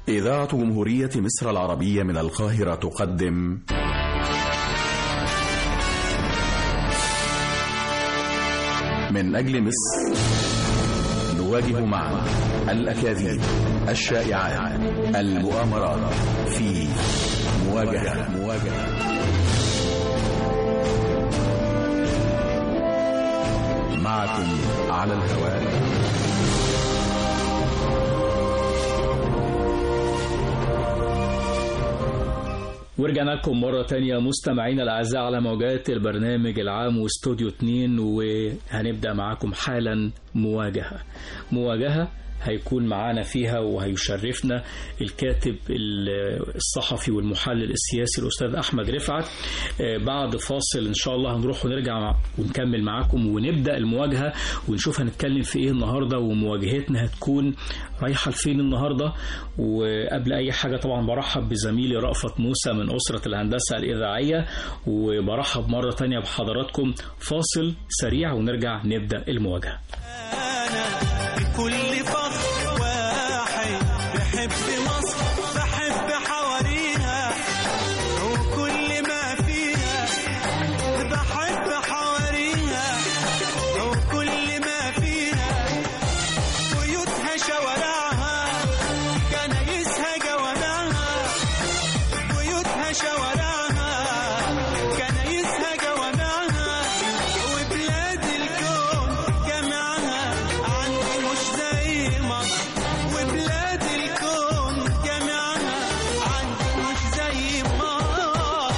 إذاعة جمهورية مصر العربية من القاهرة تقدم من أجل مصر نواجه معا الأكاذيب الشائعات المؤامرات في مواجهة مواجهة معكم على الهواء ورجعنا لكم مرة تانية مستمعينا الأعزاء على موجات البرنامج العام واستوديو 2 وهنبدأ معاكم حالا مواجهة مواجهة هيكون معانا فيها وهيشرفنا الكاتب الصحفي والمحلل السياسي الأستاذ أحمد رفعت بعد فاصل إن شاء الله هنروح ونرجع ونكمل معاكم ونبدأ المواجهة ونشوف هنتكلم في إيه النهاردة ومواجهتنا هتكون رايحة لفين النهاردة وقبل أي حاجة طبعا برحب بزميلي رأفت موسى من أسرة الهندسة الإذاعية وبرحب مرة تانية بحضراتكم فاصل سريع ونرجع نبدأ المواجهة كل فخر واحد بحب مصر بحب حواريها وكل ما فيها بحب حواريها وكل ما فيها بيوتها شوارعها كنايسها جوامعها بيوتها شوارعها كنايسها جوامعها وبلاد الكون جمعها عندي مش زي مصر وبلاد الكون جمعها عندي مش زي مصر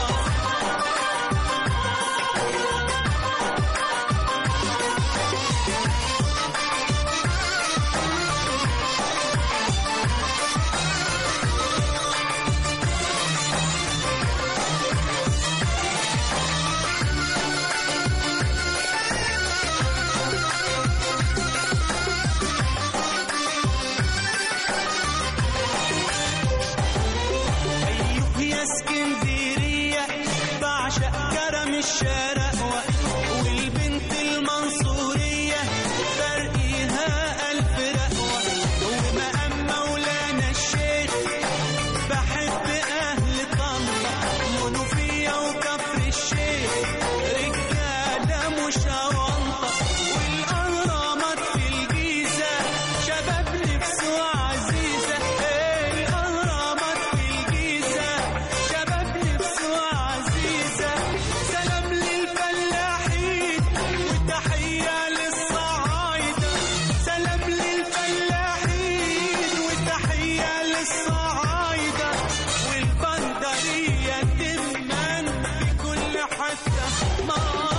أيوه يا اسكندرية بعشق كرم الشرقوة والبنت المنصورية فرقيها ألف رقوة ومقام مولانا الشيخ بحب أهل طنطا منوفية وكفر الشيخ رجالة مش أونطة والأهرامات في الجيزة شباب نفسه عزيزة الأهرامات في الجيزة شباب نفسه عزيزة سلام للفلاحين وتحية للصعايدة سلام للفلاحين وتحية للصعايدة والبندرية تمن في كل حتة مصر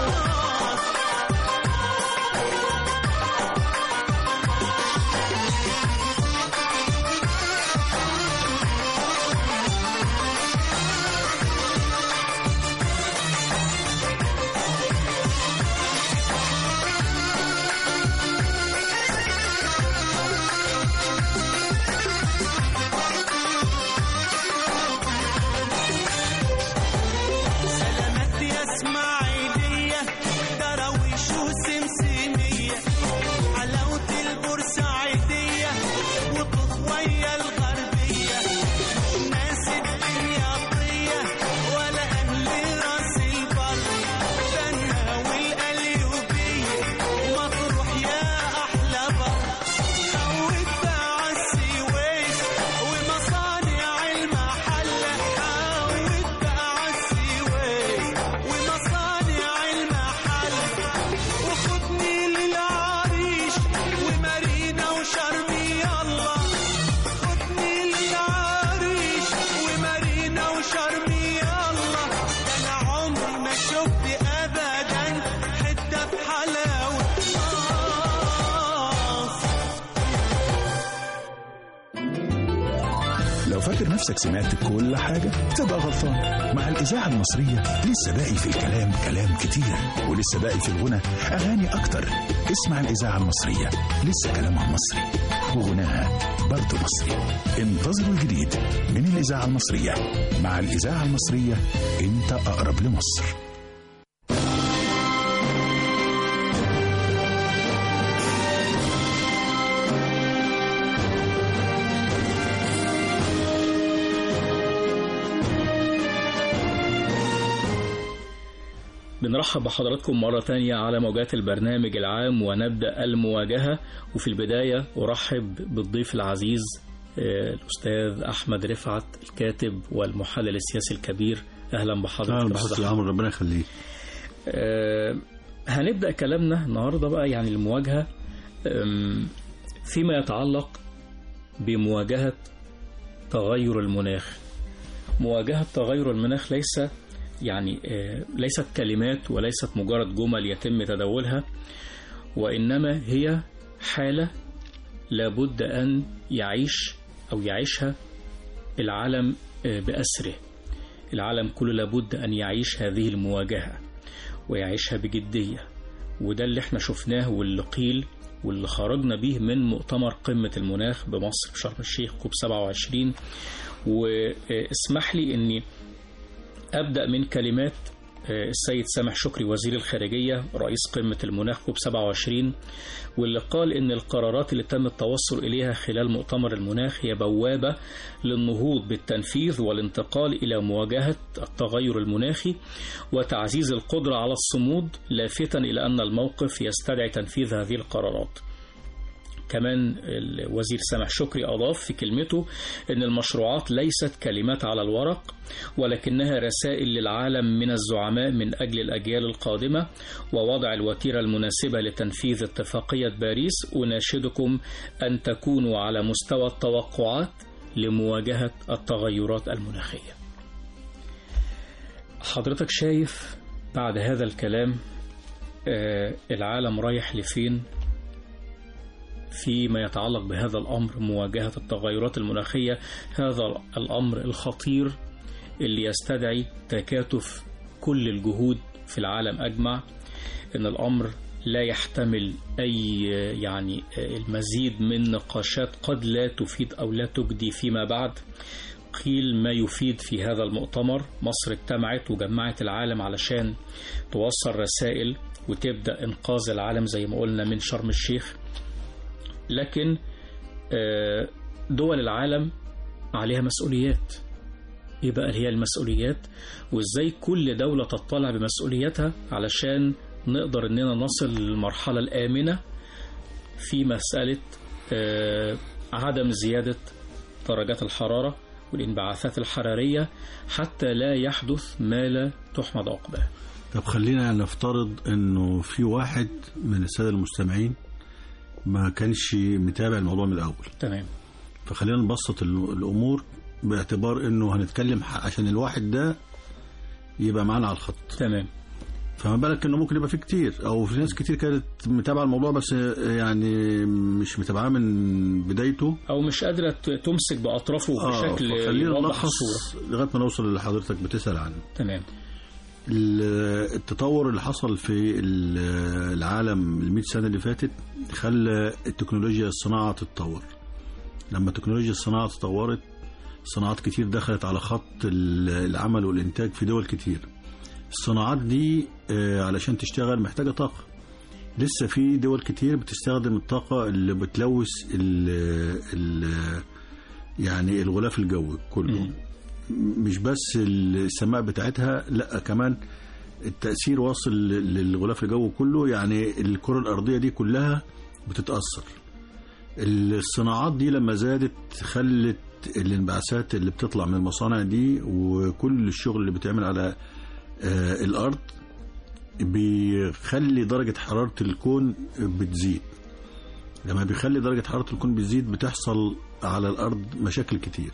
سلامات يا اسماعيلية دراويش وسمسمية حلاوة البورسعيدية وطخوية الغربية ناس الدنيا طية ولا أهل راس البر بنها والقليوبية مطروح يا أحلى بر خوت بقى السويس ومصانع المحلة خوت بقى السويس ومصانع المحلة وخدني للعريش ومارينا وشرمي يلا خدني للعريش ومارينا وشرمي يلا ده انا عمري ما شفت ابدا حته في حلاوه مصر لو فاكر نفسك سمعت كل حاجة تبقى غلطان مع الإذاعة المصرية لسه باقي في الكلام كلام كتير ولسه باقي في الغنى أغاني أكتر اسمع الإذاعة المصرية لسه كلامها مصري وغناها برضه مصري انتظروا الجديد من الإذاعة المصرية مع الإذاعة المصرية أنت أقرب لمصر بنرحب بحضراتكم مرة تانية على موجات البرنامج العام ونبدأ المواجهة وفي البداية أرحب بالضيف العزيز آه، الأستاذ أحمد رفعت الكاتب والمحلل السياسي الكبير أهلا بحضرتك اهلا أستاذ بحضرتك أحمد. العمر ربنا يخليك آه، هنبدأ كلامنا النهاردة بقى يعني المواجهة آم، فيما يتعلق بمواجهة تغير المناخ مواجهة تغير المناخ ليس يعني آه، ليست كلمات وليست مجرد جمل يتم تداولها وإنما هي حالة لابد أن يعيش أو يعيشها العالم آه، بأسره العالم كله لابد أن يعيش هذه المواجهة ويعيشها بجدية وده اللي احنا شفناه واللي قيل واللي خرجنا بيه من مؤتمر قمة المناخ بمصر في شرم الشيخ كوب 27 واسمح لي اني ابدا من كلمات آه، السيد سامح شكري وزير الخارجية رئيس قمة المناخ كوب 27 واللي قال إن القرارات اللي تم التوصل إليها خلال مؤتمر المناخ هي بوابة للنهوض بالتنفيذ والانتقال إلى مواجهة التغير المناخي وتعزيز القدرة على الصمود لافتا إلى أن الموقف يستدعي تنفيذ هذه القرارات كمان الوزير سامح شكري أضاف في كلمته أن المشروعات ليست كلمات على الورق ولكنها رسائل للعالم من الزعماء من أجل الأجيال القادمة ووضع الوتيرة المناسبة لتنفيذ اتفاقية باريس أناشدكم أن تكونوا على مستوى التوقعات لمواجهة التغيرات المناخية حضرتك شايف بعد هذا الكلام آه، العالم رايح لفين فيما يتعلق بهذا الأمر مواجهة التغيرات المناخية هذا الأمر الخطير اللي يستدعي تكاتف كل الجهود في العالم أجمع إن الأمر لا يحتمل أي يعني المزيد من نقاشات قد لا تفيد أو لا تجدي فيما بعد قيل ما يفيد في هذا المؤتمر مصر اجتمعت وجمعت العالم علشان توصل رسائل وتبدأ إنقاذ العالم زي ما قلنا من شرم الشيخ لكن آه، دول العالم عليها مسؤوليات ايه بقى هي المسؤوليات وازاي كل دولة تطلع بمسؤولياتها علشان نقدر اننا نصل للمرحلة الآمنة في مسألة آه، عدم زيادة درجات الحرارة والانبعاثات الحرارية حتى لا يحدث ما لا تحمد عقباه طب خلينا نفترض انه في واحد من الساده المستمعين ما كانش متابع الموضوع من الاول تمام فخلينا نبسط ال- الامور باعتبار انه هنتكلم ح- عشان الواحد ده يبقى معانا على الخط تمام فما بالك انه ممكن يبقى في كتير او في ناس كتير كانت متابعه الموضوع بس يعني مش متابعاه من بدايته او مش قادرة ت- تمسك بأطرافه بشكل فخلينا يوضح نلخص الصورة لغايه ما نوصل اللي حضرتك بتسال عنه تمام ال- التطور اللي حصل في ال- العالم ال 100 سنه اللي فاتت خلى التكنولوجيا الصناعه تتطور لما تكنولوجيا الصناعه تطورت صناعات كتير دخلت على خط ال- العمل والانتاج في دول كتير الصناعات دي آه، علشان تشتغل محتاجه طاقه لسه في دول كتير بتستخدم الطاقه اللي بتلوث ال ال يعني الغلاف الجوي كله مش بس السماء بتاعتها لا كمان التأثير واصل للغلاف الجوي كله يعني الكرة الأرضية دي كلها بتتأثر الصناعات دي لما زادت خلت الانبعاثات اللي بتطلع من المصانع دي وكل الشغل اللي بيتعمل على آه، الأرض بيخلي درجة حرارة الكون بتزيد لما بيخلي درجة حرارة الكون بتزيد بتحصل على الأرض مشاكل كتير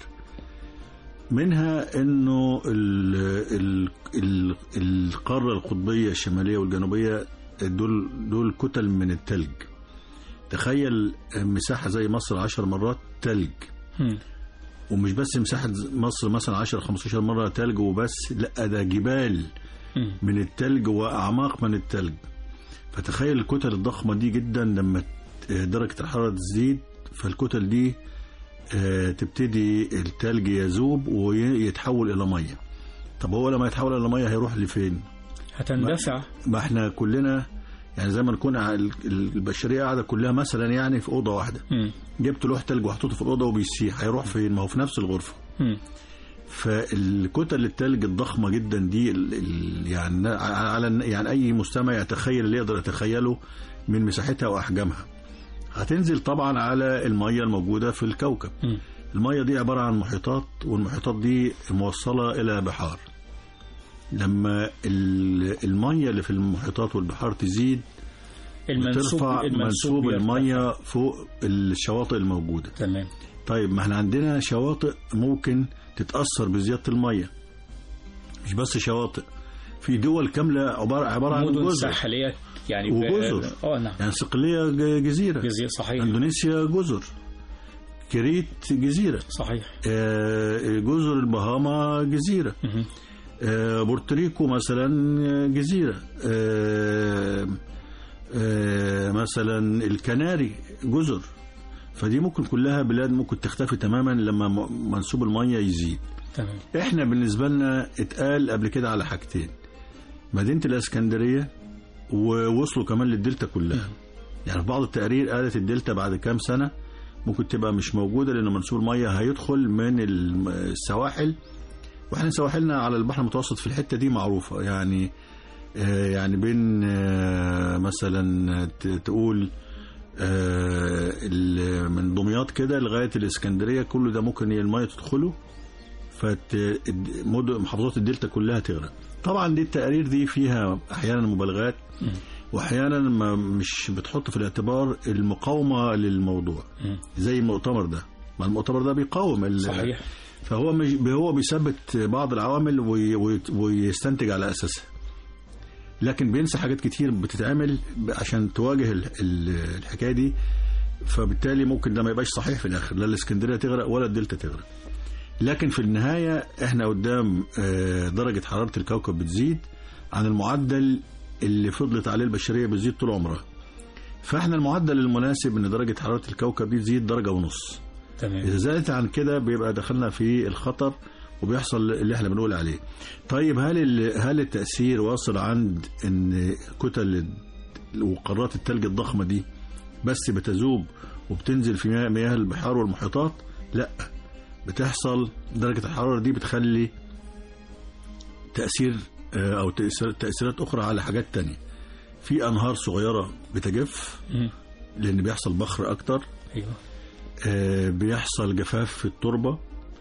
منها انه ال ال ال القاره القطبيه الشماليه والجنوبيه دول دول كتل من التلج تخيل مساحه زي مصر عشر مرات تلج مم. ومش بس مساحه مصر مثلا 10 15 مره تلج وبس لا ده جبال مم. من التلج واعماق من التلج فتخيل الكتل الضخمه دي جدا لما درجه الحراره تزيد فالكتل دي آه، تبتدي التلج يذوب ويتحول الى ميه طب هو لما يتحول الى ميه هيروح لفين هتندفع ما احنا كلنا يعني زي ما نكون ع- ال- البشريه قاعده كلها مثلا يعني في اوضه واحده مم. جبت لوح تلج وحطيته في الاوضه وبيسيح هيروح فين ما هو في نفس الغرفه مم. فالكتل التلج الضخمه جدا دي ال- ال- يعني على يعني اي مستمع يتخيل اللي يقدر يتخيله من مساحتها واحجامها هتنزل طبعا على الميه الموجوده في الكوكب مم. الميه دي عباره عن محيطات والمحيطات دي موصله الى بحار لما ال- الميه اللي في المحيطات والبحار تزيد المنسوب ترفع منسوب يرتفع. الميه فوق الشواطئ الموجوده تمام طيب ما احنا عندنا شواطئ ممكن تتاثر بزياده الميه مش بس شواطئ في دول كامله عباره عباره عن مدن جزر ساحليه يعني وجزر. اه نعم يعني صقليه ج- جزيره جزيره صحيح اندونيسيا جزر كريت جزيره صحيح آه، جزر البهاما جزيره مهم. آه، بورتوريكو مثلا جزيره آه، آه، مثلا الكناري جزر فدي ممكن كلها بلاد ممكن تختفي تماما لما م- منسوب الميه يزيد تمام احنا بالنسبه لنا اتقال قبل كده على حاجتين مدينه الاسكندريه ووصلوا كمان للدلتا كلها يعني في بعض التقارير قالت الدلتا بعد كام سنه ممكن تبقى مش موجوده لان منسوب الميه هيدخل من الم- السواحل واحنا سواحلنا على البحر المتوسط في الحته دي معروفه يعني آه، يعني بين آه، مثلا ت- تقول آه، ال- من دمياط كده لغايه الاسكندريه كل ده ممكن الميه تدخله فمحافظات الدلتا كلها تغرق طبعا دي التقارير دي فيها احيانا مبالغات واحيانا ما مش بتحط في الاعتبار المقاومه للموضوع مم. زي المؤتمر ده ما المؤتمر ده بيقاوم ال- صحيح فهو مش هو بيثبت بعض العوامل وي- وي- ويستنتج على اساسها لكن بينسى حاجات كتير بتتعمل عشان تواجه ال- ال- الحكايه دي فبالتالي ممكن ده ما يبقاش صحيح في الاخر لا الاسكندريه تغرق ولا الدلتا تغرق لكن في النهايه احنا قدام آه، درجه حراره الكوكب بتزيد عن المعدل اللي فضلت عليه البشريه بتزيد طول عمرها فاحنا المعدل المناسب ان درجه حراره الكوكب دي تزيد درجه ونص تمام إذا زادت عن كده بيبقى دخلنا في الخطر وبيحصل اللي احنا بنقول عليه. طيب هل ال- هل التأثير واصل عند ان كتل وقارات التلج الضخمة دي بس بتذوب وبتنزل في مياه- مياه البحار والمحيطات؟ لا بتحصل درجة الحرارة دي بتخلي تأثير آه، أو تأثير- تأثيرات أخرى على حاجات تانية. في أنهار صغيرة بتجف مم. لأن بيحصل بخر أكتر ايوه آه، بيحصل جفاف في التربة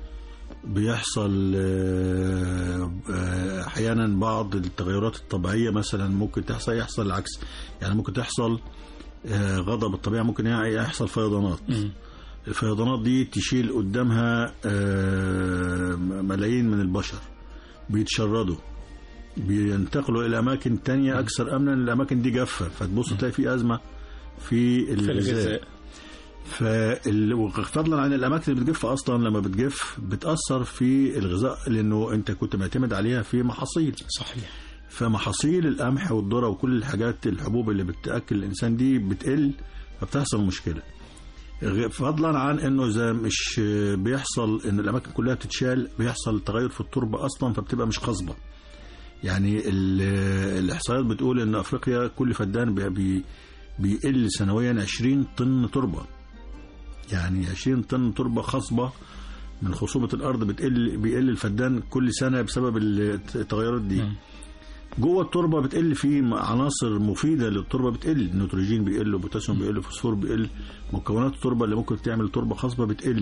بيحصل آه، آه، احيانا بعض التغيرات الطبيعيه مثلا ممكن تحصل يحصل العكس يعني ممكن تحصل آه، غضب الطبيعه ممكن يحصل فيضانات مم. الفيضانات دي تشيل قدامها آه، ملايين من البشر بيتشردوا بينتقلوا الى اماكن تانية اكثر امنا الاماكن دي جافه فتبص تلاقي في ازمه في في الغذاء الغذاء فال... وفضلا عن الاماكن اللي بتجف اصلا لما بتجف بتاثر في الغذاء لانه انت كنت معتمد عليها في محاصيل صحيح فمحاصيل القمح والذره وكل الحاجات الحبوب اللي بتاكل الانسان دي بتقل فبتحصل مشكله غ- فضلا عن انه اذا مش بيحصل ان الاماكن كلها بتتشال بيحصل تغير في التربه اصلا فبتبقى مش خصبه يعني ال- الاحصائيات بتقول ان افريقيا كل فدان بي- بي بيقل سنويا 20 طن تربه يعني 20 طن تربه خصبه من خصوبه الارض بتقل بيقل الفدان كل سنه بسبب التغيرات دي مم. جوه التربه بتقل في عناصر مفيده للتربه بتقل النيتروجين بيقل وبوتاسيوم بيقل فوسفور بيقل مكونات التربه اللي ممكن تعمل تربه خصبه بتقل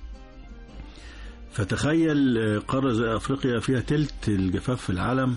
فتخيل آه، قاره زي افريقيا فيها تلت الجفاف في العالم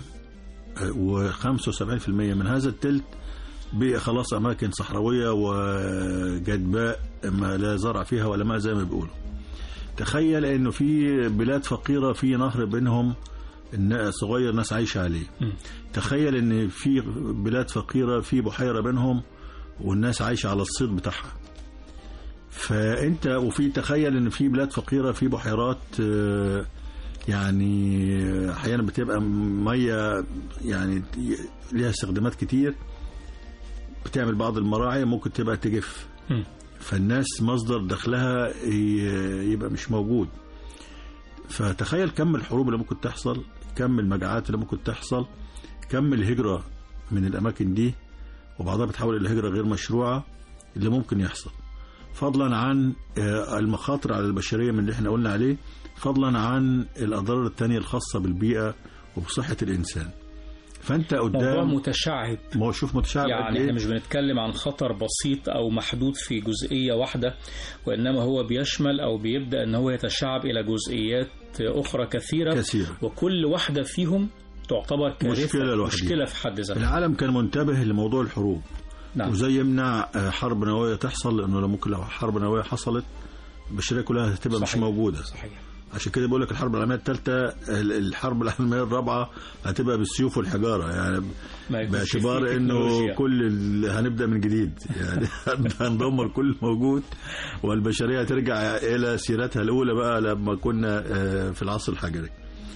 و75% من هذا التلت بقى خلاص اماكن صحراويه وجدباء ما لا زرع فيها ولا ماء زي ما بيقولوا تخيل انه في بلاد فقيره في نهر بينهم النا- صغير ناس عايشه عليه مم. تخيل ان في بلاد فقيره في بحيره بينهم والناس عايشه على الصيد بتاعها فانت وفي تخيل ان في بلاد فقيره في بحيرات آه، يعني احيانا بتبقى ميه يعني ليها استخدامات كتير بتعمل بعض المراعي ممكن تبقى تجف مم. فالناس مصدر دخلها ي- يبقى مش موجود فتخيل كم الحروب اللي ممكن تحصل كم المجاعات اللي ممكن تحصل كم الهجرة من الأماكن دي وبعضها بتحول إلى هجرة غير مشروعة اللي ممكن يحصل فضلا عن آه، المخاطر على البشرية من اللي احنا قلنا عليه فضلا عن الاضرار التانية الخاصه بالبيئه وبصحه الانسان فانت موضوع قدام متشعب ما هو شوف متشعب قد يعني إيه؟ احنا مش بنتكلم عن خطر بسيط او محدود في جزئيه واحده وانما هو بيشمل او بيبدا ان هو يتشعب الى جزئيات اخرى كثيره كثيرة. وكل واحده فيهم تعتبر كارثه مشكلة لوحدها. مشكله في حد ذاتها العالم كان منتبه لموضوع الحروب نعم وزي يمنع آه، حرب نوويه تحصل لانه لو ممكن لو حرب نوويه حصلت البشريه كلها هتبقى مش صحيح. موجوده صحيح عشان كده بقول لك الحرب العالميه الثالثه الحرب العالميه الرابعه هتبقى بالسيوف والحجاره يعني ما يكونش باعتبار فيه انه تكنولوجيا. كل ال- هنبدا من جديد يعني هندمر كل الموجود والبشريه هترجع الى سيرتها الاولى بقى لما كنا آه، في العصر الحجري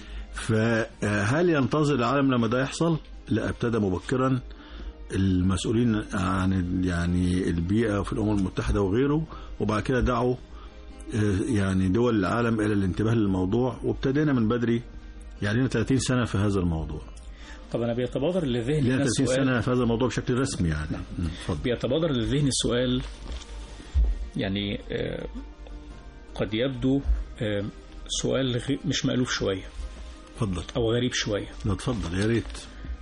فهل ينتظر العالم لما ده يحصل؟ لا ابتدى مبكرا المسؤولين عن يعني البيئه في الامم المتحده وغيره وبعد كده دعوا آه، يعني دول العالم الى الانتباه للموضوع وابتدينا من بدري يعني لنا 30 سنه في هذا الموضوع طب انا بيتبادر لذهني لنا هنا 30 سؤال سنه في هذا الموضوع بشكل رسمي يعني مم، اتفضل بيتبادر للذهن سؤال يعني آه، قد يبدو آه، سؤال غ- مش مألوف شويه اتفضل او غريب شويه لا اتفضل يا ريت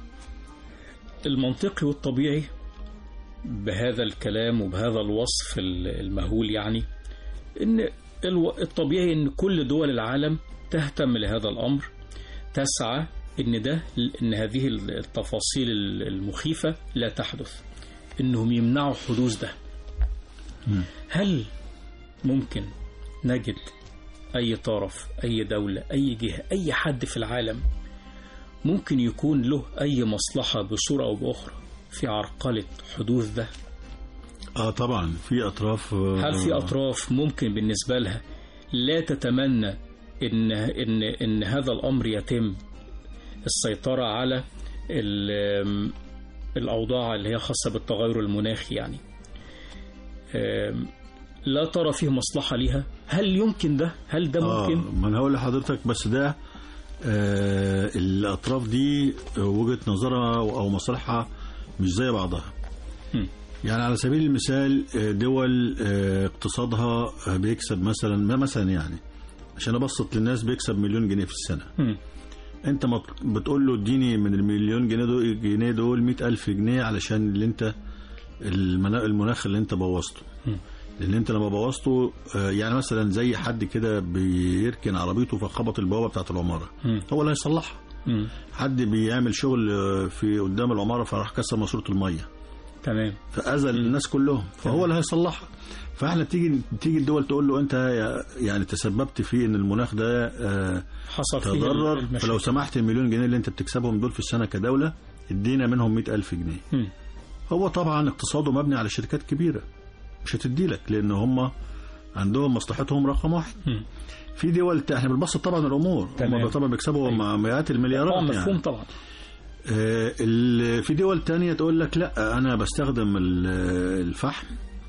المنطقي والطبيعي بهذا الكلام وبهذا الوصف ال- المهول يعني ان الو- الطبيعي ان كل دول العالم تهتم لهذا الامر تسعى ان ده ان هذه التفاصيل المخيفه لا تحدث انهم يمنعوا حدوث ده هل ممكن نجد اي طرف اي دوله اي جهه اي حد في العالم ممكن يكون له أي مصلحة بصورة أو بأخرى في عرقلة حدوث ده اه طبعا في اطراف آه، هل في أطراف ممكن بالنسبة لها لا تتمنى إن إن إن هذا الأمر يتم السيطرة على ال- الأوضاع اللي هي خاصة بالتغير المناخي يعني أم، لا ترى فيه مصلحة ليها هل يمكن ده هل ده اه ممكن ما انا هقول لحضرتك بس ده آه الاطراف دي وجهه نظرها او مصالحها مش زي بعضها هم. يعني على سبيل المثال آه، دول آه، اقتصادها آه، بيكسب مثلا ما مثلا يعني عشان ابسط للناس بيكسب مليون جنيه في السنه هم. انت ما بتقول له اديني من المليون جنيه دول جنيه دول 100000 جنيه علشان اللي انت المنا- المناخ اللي انت بوظته لان انت لما بوظته آه، يعني مثلا زي حد كده بيركن عربيته فخبط البوابه بتاعت العماره مم. هو اللي هيصلحها هم. حد بيعمل شغل آه، في قدام العماره فراح كسر ماسوره الميه تمام فاذى الناس كلهم فهو اللي هيصلحها فاحنا تيجي تيجي الدول تقول له انت يا- يعني تسببت في ان المناخ ده آه، حصل فيه تضرر المشاكل. فلو سمحت المليون جنيه اللي انت بتكسبهم دول في السنه كدوله ادينا منهم مئة ألف جنيه هم. هو طبعا اقتصاده مبني على شركات كبيره مش هتدي لك لان هم عندهم مصلحتهم رقم واحد هم. في دول تا- احنا بنبسط طبعا الامور تمام. هم طبعا بيكسبوا مع مئات اه المليارات مفهوم يعني طبعا آه، ال- في دول تانية تقول لك لا انا بستخدم ال- الفحم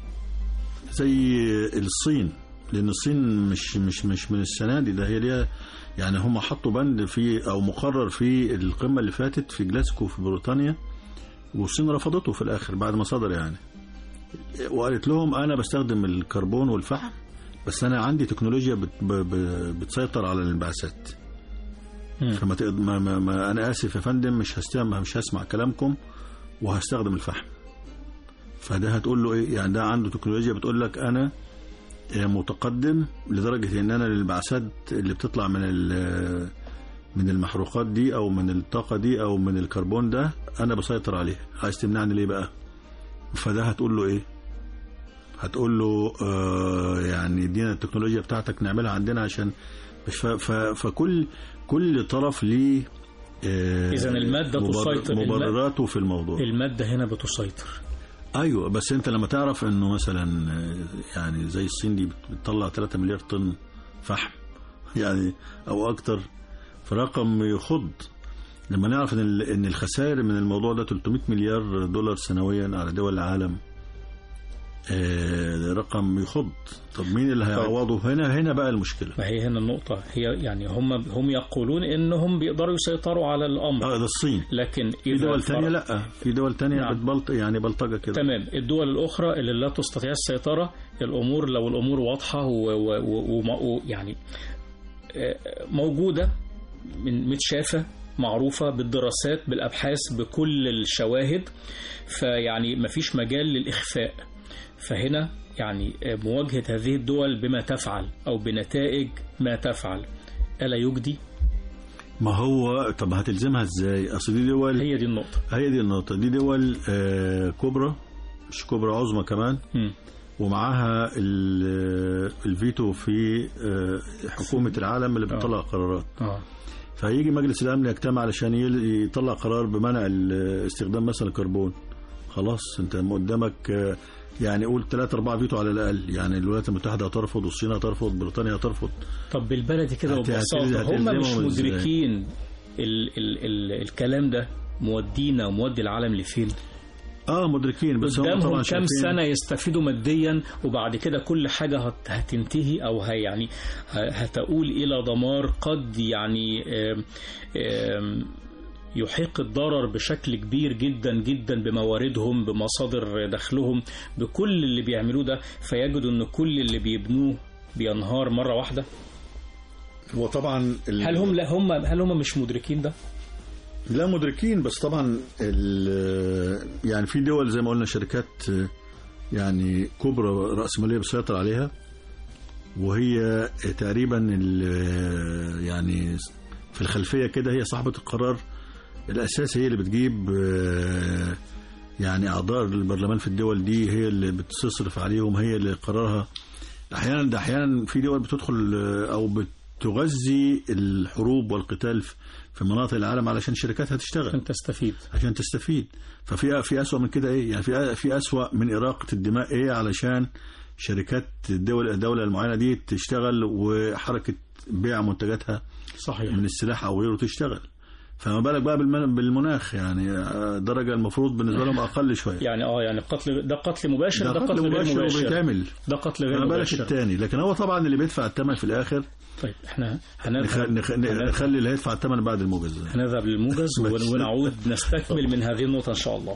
زي الصين لان الصين مش مش مش من السنه دي ده هي ليها يعني هم حطوا بند في او مقرر في القمه اللي فاتت في جلاسكو في بريطانيا والصين رفضته في الاخر بعد ما صدر يعني وقالت لهم انا بستخدم الكربون والفحم بس انا عندي تكنولوجيا بت ب- ب- بتسيطر على الانبعاثات مم. فما تقد... ما ما ما انا اسف يا فندم مش هستمع مش هسمع كلامكم وهستخدم الفحم فده هتقول له ايه يعني ده عنده تكنولوجيا بتقول لك انا آه، متقدم لدرجه ان انا الانبعاثات اللي بتطلع من ال- من المحروقات دي او من الطاقه دي او من الكربون ده انا بسيطر عليه عايز تمنعني ليه بقى فده هتقول له ايه هتقول له آه يعني ادينا التكنولوجيا بتاعتك نعملها عندنا عشان مش ف... ف... فكل كل طرف ليه آه إذن المادة تسيطر. الم- مبرراته في الموضوع المادة هنا بتسيطر ايوه بس انت لما تعرف انه مثلا آه، يعني زي الصين دي بتطلع 3 مليار طن فحم يعني او اكتر فرقم يخض لما نعرف ان ال- ان الخسائر من الموضوع ده 300 مليار دولار سنويا على دول العالم آه، ده رقم يخض طب مين اللي هيعوضه هنا هنا بقى المشكله ما هي هنا النقطة هي يعني هم هم يقولون إنهم بيقدروا يسيطروا على الأمر اه ده الصين لكن في إذا دول فرض- تانية لا في دول تانية نعم. بتبلط يعني بلطجة كده تمام الدول الأخرى اللي لا تستطيع السيطرة الأمور لو الأمور واضحة ويعني آه، موجودة من متشافة معروفة بالدراسات بالأبحاث بكل الشواهد فيعني مفيش مجال للإخفاء فهنا يعني آه، مواجهة هذه الدول بما تفعل أو بنتائج ما تفعل ألا يجدي ما هو طب هتلزمها ازاي اصل دي دول هي دي النقطة هي دي النقطه دي دول آه كبرى مش كبرى عظمى كمان مم. ومعاها ال- الفيتو في آه، حكومة العالم اللي بتطلع قرارات آه. فهيجي مجلس الأمن يجتمع علشان يل- يطلع قرار بمنع ال- استخدام مثلا الكربون خلاص انت قدامك آه، يعني قول ثلاثة أربعة فيتو على الأقل يعني الولايات المتحدة هترفض والصين هترفض بريطانيا هترفض طب بالبلدي كده هت- وببساطة هتلزم- هم مش هتلزمهم إزاي؟ مدركين ال ال ال الكلام ده مودينا ومودي العالم لفين اه مدركين بس هم قدامهم طبعا كام شايفين سنة يستفيدوا ماديا وبعد كده كل حاجة هت- هتنتهي أو هي يعني ه- هتؤول إلى دمار قد يعني آم، آم، يحيق الضرر بشكل كبير جدا جدا بمواردهم بمصادر دخلهم بكل اللي بيعملوه ده فيجدوا ان كل اللي بيبنوه بينهار مرة واحدة هو طبعا ال- هل هم لا هم هل هم مش مدركين ده؟ لا مدركين بس طبعا ال- يعني في دول زي ما قلنا شركات يعني كبرى رأسمالية بتسيطر عليها وهي تقريبا ال- يعني في الخلفية كده هي صاحبة القرار الأساسي هي اللي بتجيب آه، يعني أعضاء البرلمان في الدول دي هي اللي بتصرف عليهم هي اللي قرارها أحيانا ده أحيانا في دول بتدخل آه، أو بتغذي الحروب والقتال في- في مناطق العالم علشان شركاتها تشتغل عشان تستفيد عشان تستفيد ففي في اسوأ من كده ايه يعني في في اسوأ من اراقه الدماء ايه علشان شركات الدول الدوله المعينه دي تشتغل وحركه بيع منتجاتها صحيح من السلاح او غيره تشتغل فما بالك بقى بالمن- بالمناخ يعني آه، درجه المفروض بالنسبه لهم اقل شويه يعني اه يعني قتل ده قتل مباشر ده ده قتل قتل غير مباشر مباشر وبيتعمل ده قتل غير فما بالك مباشر الثاني لكن هو طبعا اللي بيدفع الثمن في الاخر طيب احنا نخ- هنذهب نخ- هنذهب- نخلي اللي هيدفع الثمن بعد الموجز هنذهب للموجز ون- ماشي. ونعود نستكمل من هذه النقطة إن شاء الله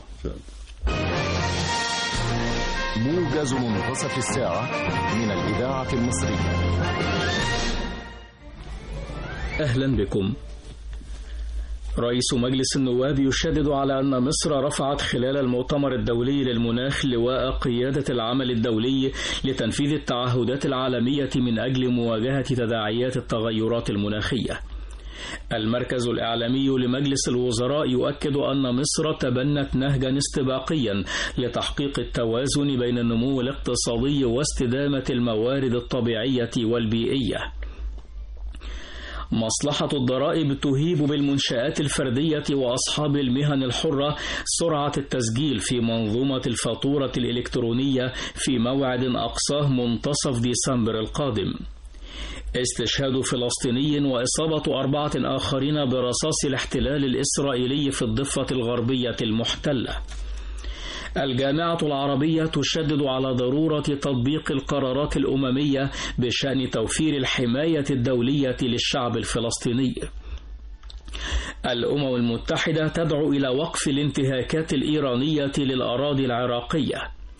موجز منتصف الساعة من الإذاعة المصرية أهلا بكم رئيس مجلس النواب يشدد على أن مصر رفعت خلال المؤتمر الدولي للمناخ لواء قيادة العمل الدولي لتنفيذ التعهدات العالمية من أجل مواجهة تداعيات التغيرات المناخية. المركز الإعلامي لمجلس الوزراء يؤكد أن مصر تبنت نهجا استباقيا لتحقيق التوازن بين النمو الاقتصادي واستدامة الموارد الطبيعية والبيئية. مصلحة الضرائب تهيب بالمنشآت الفردية وأصحاب المهن الحرة سرعة التسجيل في منظومة الفاتورة الإلكترونية في موعد أقصاه منتصف ديسمبر القادم. استشهاد فلسطيني وإصابة أربعة آخرين برصاص الاحتلال الإسرائيلي في الضفة الغربية المحتلة. الجامعة العربية تشدد على ضرورة تطبيق القرارات الأممية بشأن توفير الحماية الدولية للشعب الفلسطيني. الأمم المتحدة تدعو إلى وقف الانتهاكات الإيرانية للأراضي العراقية.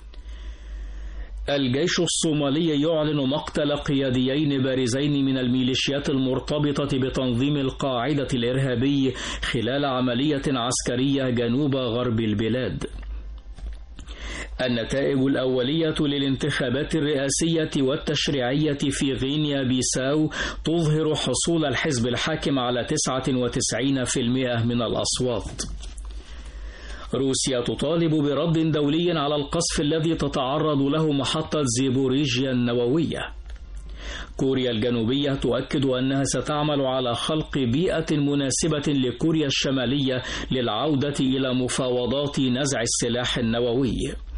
الجيش الصومالي يعلن مقتل قياديين بارزين من الميليشيات المرتبطة بتنظيم القاعدة الإرهابي خلال عملية عسكرية جنوب غرب البلاد. النتائج الأولية للانتخابات الرئاسية والتشريعية في غينيا بيساو تظهر حصول الحزب الحاكم على 99% من الأصوات. روسيا تطالب برد دولي على القصف الذي تتعرض له محطة زيبوريجيا النووية. كوريا الجنوبية تؤكد أنها ستعمل على خلق بيئة مناسبة لكوريا الشمالية للعودة إلى مفاوضات نزع السلاح النووي.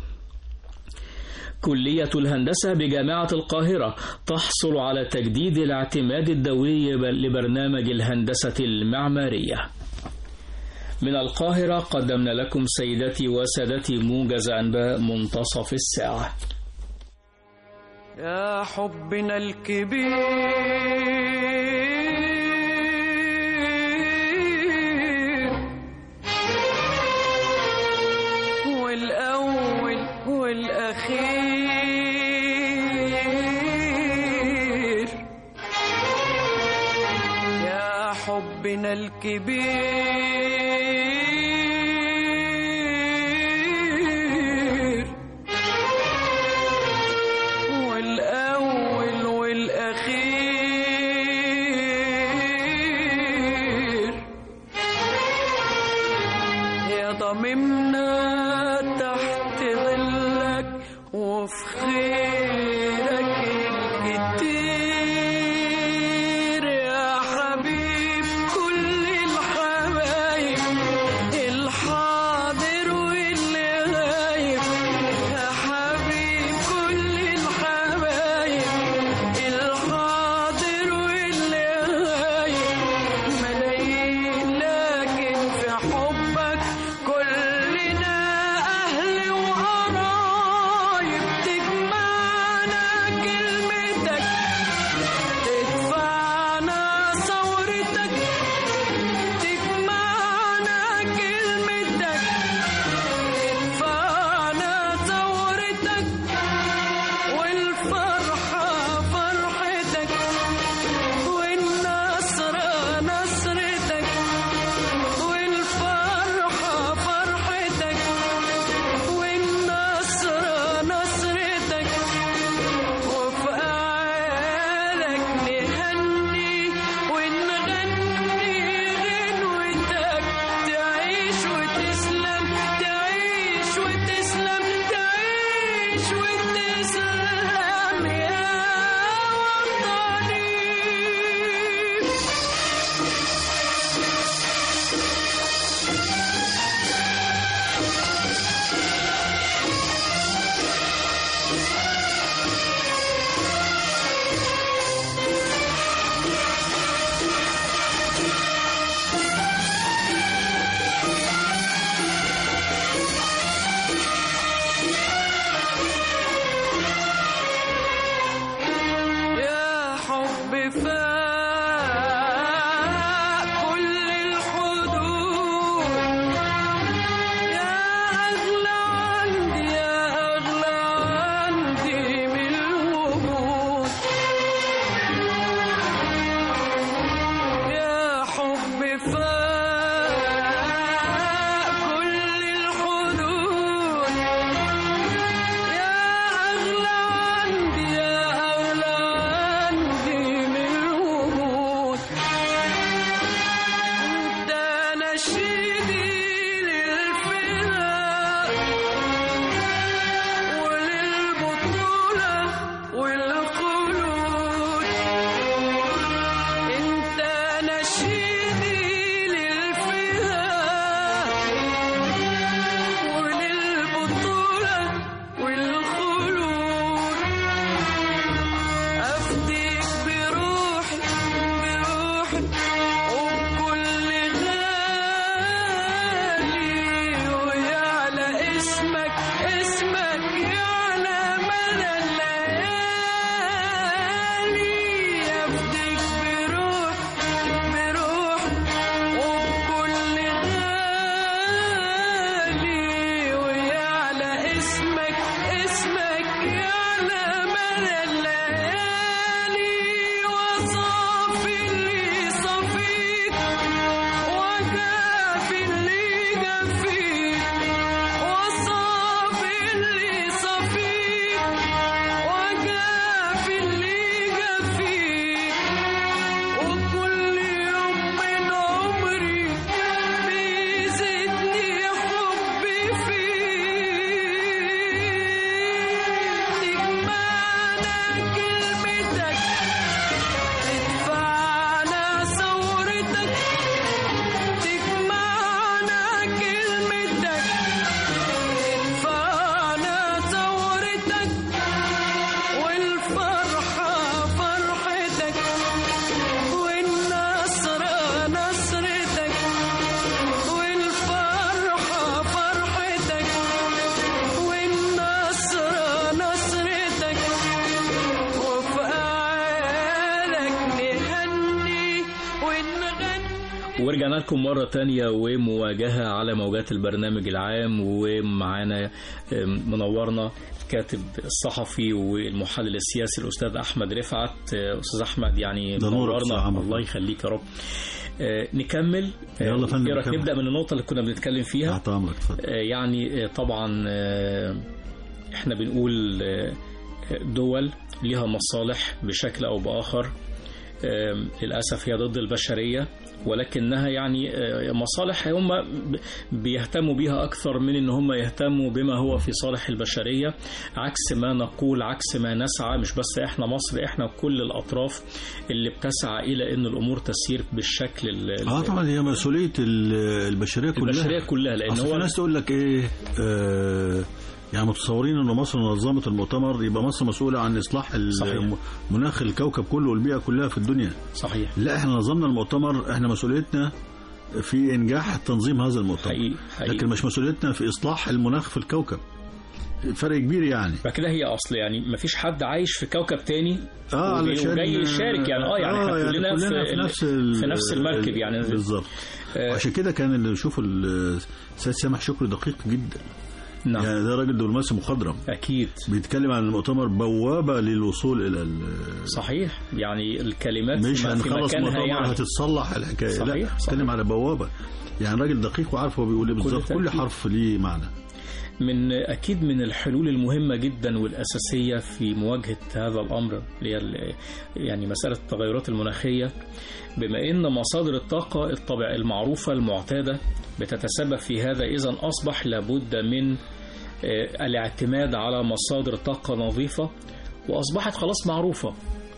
كلية الهندسة بجامعة القاهرة تحصل على تجديد الاعتماد الدولي لبرنامج الهندسة المعمارية. من القاهرة قدمنا لكم سيدتي وسادتي موجز أنباء منتصف الساعة. يا حبنا الكبير والأول والأخير حبنا الكبير والأول والأخير يا ضممنا تحت ظلك وفي خيرك الكتير يا حبيب كل الحبايب الحاضر واللي غايب يا حبيب كل الحبايب الحاضر واللي غايب ملايين لكن في حبك كلنا أهل وقرايب تجمعنا كلمتك تدفعنا ثورتك تجمعنا كلمتك تدفعنا ثورتك والفرحة فرحتك والنصر نصرتك والفرحة فرحتك والنصر نصرتك وفي أعيالك نهني ونغني غنوتك تعيش وتسلم تعيش وتسلم تعيش وتسلم يا وطني يا حب فاق كل الحدود يا أغلى عندي يا أغلى عندي من الوجود يا حب فاق كل الحدود يا أغلى عندي يا أغلى عندي من الوجود ده نشيدي للفداء وللبطولة والخلود انت نشيدي للفداء وللبطولة والخلود أفديك بروحي بروحي وبكل غالي ويعلى اسمك اسمك يعلى مدى الليالي أفديك بروحي بروحي وبكل غالي ويعلى اسمك اسمك يعلى مدى الليالي وصافي اللي صفيك وجافي اللي جافيك وصافي اللي صفيك وجافي اللي جافيك وكل يوم من عمري بيزيدني حبي فيك تجمعنا كلمتك تدفعنا ثورتك تجمعنا كلمتك تدفعنا ثورتك والفرحة فرحتك والنصر نصرتك والفرحة فرحتك والنصر نصرتك وفي أعيالك نهني ونغني ورجعنا لكم مرة تانية ومواجهة على موجات البرنامج العام ومعانا منورنا الكاتب الصحفي والمحلل السياسي الأستاذ أحمد رفعت أستاذ أحمد يعني ده نورك منورنا يا عمرو. الله يخليك يا رب آه، نكمل يلا يا فندم إيه رأيك نكمل. نبدأ من النقطة اللي كنا بنتكلم فيها تحت امرك اتفضل آه، يعني آه، طبعا آه، احنا بنقول آه، دول لها مصالح بشكل او باخر آم، للاسف هي ضد البشريه ولكنها يعني آه، مصالح هم ب- بيهتموا بيها اكثر من ان هم يهتموا بما هو في صالح البشريه عكس ما نقول عكس ما نسعى مش بس احنا مصر احنا كل الاطراف اللي بتسعى الى ان الامور تسير بالشكل ال- اه طبعا هي مسؤوليه ال- البشريه كلها البشريه كلها لان اصل في هو ناس تقول لك ايه آه يعني متصورين ان مصر نظمت المؤتمر يبقى مصر مسؤوله عن اصلاح ال- صحيح. مناخ الكوكب كله والبيئه كلها في الدنيا صحيح لا احنا نظمنا المؤتمر احنا مسؤوليتنا في انجاح تنظيم هذا المؤتمر حقيقي حقيقي لكن مش مسؤوليتنا في اصلاح المناخ في الكوكب فرق كبير يعني فكده هي اصل يعني ما فيش حد عايش في كوكب تاني اه وجاي- علشان وجاي يشارك يعني اه يعني احنا كلنا, كلنا في, في نفس ال- في نفس المركب يعني بالظبط آه، عشان كده كان اللي نشوف السيد سامح شكري دقيق جدا نعم يعني ده راجل دبلوماسي مخضرم اكيد بيتكلم عن المؤتمر بوابه للوصول الى ال- صحيح يعني الكلمات مش في- في هنخلص مكانها مؤتمر يعني هتتصلح الحكايه صحيح، لا صحيح. بيتكلم على بوابه يعني راجل دقيق وعارف هو بيقول ايه بالظبط كل تأكيد. حرف ليه معنى من اكيد من الحلول المهمه جدا والاساسيه في مواجهه هذا الامر اللي هي ال- يعني مساله التغيرات المناخيه بما ان مصادر الطاقه الطبع المعروفه المعتاده بتتسبب في هذا اذا اصبح لابد من آه، الاعتماد على مصادر طاقه نظيفه واصبحت خلاص معروفه